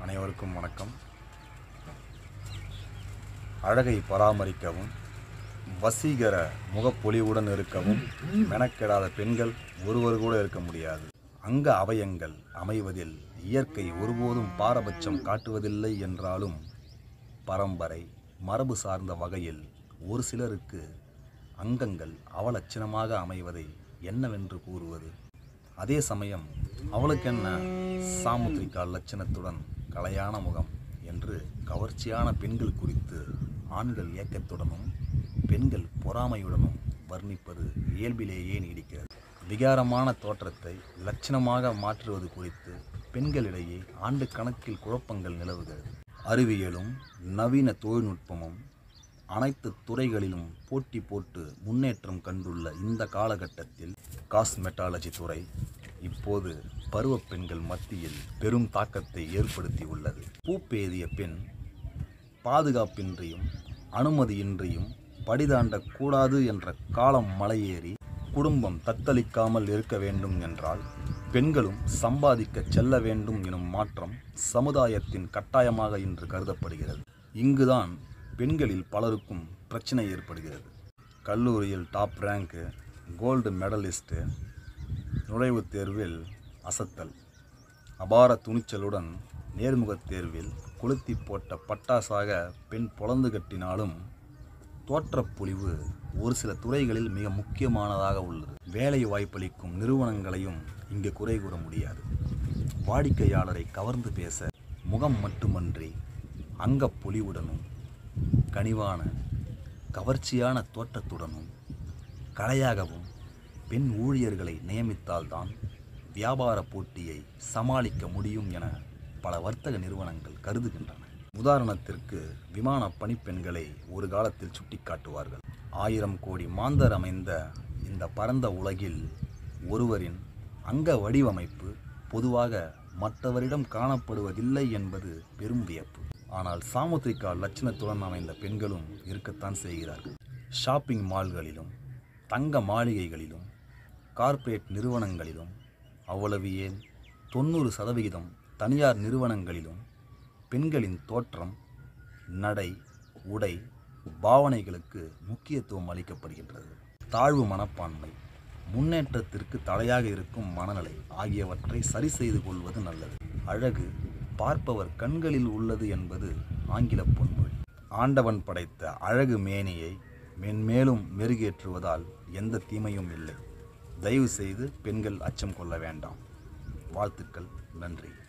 அனைவருக்கும் வணக்கம் அழகை பராமரிக்கவும் வசீகர முகப்பொலிவுடன் இருக்கவும் மெனக்கெடாத பெண்கள் ஒருவர் கூட இருக்க முடியாது அங்க அவயங்கள் அமைவதில் இயற்கை ஒருபோதும் பாரபட்சம் காட்டுவதில்லை என்றாலும் பரம்பரை மரபு சார்ந்த வகையில் ஒரு சிலருக்கு அங்கங்கள் அவலட்சணமாக அமைவதை என்னவென்று கூறுவது அதே சமயம் அவளுக்கென்ன சாமுத்திரிகா லட்சணத்துடன் கலையான முகம் என்று கவர்ச்சியான பெண்கள் குறித்து ஆண்கள் ஏக்கத்துடனும் பெண்கள் பொறாமையுடனும் வர்ணிப்பது இயல்பிலேயே நீடிக்கிறது விகாரமான தோற்றத்தை லட்சணமாக மாற்றுவது குறித்து பெண்களிடையே ஆண்டு கணக்கில் குழப்பங்கள் நிலவுகிறது அறிவியலும் நவீன தொழில்நுட்பமும் அனைத்து துறைகளிலும் போட்டி போட்டு முன்னேற்றம் கண்டுள்ள இந்த காலகட்டத்தில் காஸ்மெட்டாலஜி துறை இப்போது பருவ பெண்கள் மத்தியில் பெரும் தாக்கத்தை ஏற்படுத்தி உள்ளது பூப்பேதிய பெண் பாதுகாப்பின்றியும் அனுமதியின்றியும் படிதாண்டக் கூடாது என்ற காலம் மலையேறி குடும்பம் தத்தளிக்காமல் இருக்க வேண்டும் என்றால் பெண்களும் சம்பாதிக்க செல்ல வேண்டும் எனும் மாற்றம் சமுதாயத்தின் கட்டாயமாக இன்று கருதப்படுகிறது இங்குதான் பெண்களில் பலருக்கும் பிரச்சனை ஏற்படுகிறது கல்லூரியில் டாப் ரேங்க்கு கோல்டு மெடலிஸ்ட்டு நுழைவுத் தேர்வில் அசத்தல் அபார துணிச்சலுடன் நேர்முகத் தேர்வில் கொளுத்தி போட்ட பட்டாசாக பெண் பொளந்து கட்டினாலும் தோற்றப்பொழிவு ஒரு சில துறைகளில் மிக முக்கியமானதாக உள்ளது வேலை வாய்ப்பளிக்கும் நிறுவனங்களையும் இங்கு குறை கூற முடியாது வாடிக்கையாளரை கவர்ந்து பேச முகம் மட்டுமன்றி அங்கப்பொலிவுடனும் கனிவான கவர்ச்சியான தோற்றத்துடனும் கலையாகவும் பெண் ஊழியர்களை நியமித்தால்தான் வியாபார போட்டியை சமாளிக்க முடியும் என பல வர்த்தக நிறுவனங்கள் கருதுகின்றன உதாரணத்திற்கு விமான பணிப்பெண்களை ஒரு காலத்தில் சுட்டிக்காட்டுவார்கள் ஆயிரம் கோடி மாந்தர் அமைந்த இந்த பரந்த உலகில் ஒருவரின் அங்க வடிவமைப்பு பொதுவாக மற்றவரிடம் காணப்படுவதில்லை என்பது பெரும் வியப்பு ஆனால் சாமுத்திரிகா லட்சணத்துடன் அமைந்த பெண்களும் இருக்கத்தான் செய்கிறார்கள் ஷாப்பிங் மால்களிலும் தங்க மாளிகைகளிலும் கார்ப்பரேட் நிறுவனங்களிலும் அவ்வளவு ஏன் தொண்ணூறு சதவிகிதம் தனியார் நிறுவனங்களிலும் பெண்களின் தோற்றம் நடை உடை பாவனைகளுக்கு முக்கியத்துவம் அளிக்கப்படுகின்றது தாழ்வு மனப்பான்மை முன்னேற்றத்திற்கு தடையாக இருக்கும் மனநிலை ஆகியவற்றை சரி செய்து கொள்வது நல்லது அழகு பார்ப்பவர் கண்களில் உள்ளது என்பது ஆங்கில பொன்மொழி ஆண்டவன் படைத்த அழகு மேனியை மென்மேலும் மெருகேற்றுவதால் எந்த தீமையும் இல்லை தயவு செய்து பெண்கள் அச்சம் கொள்ள வேண்டாம் வாழ்த்துக்கள் நன்றி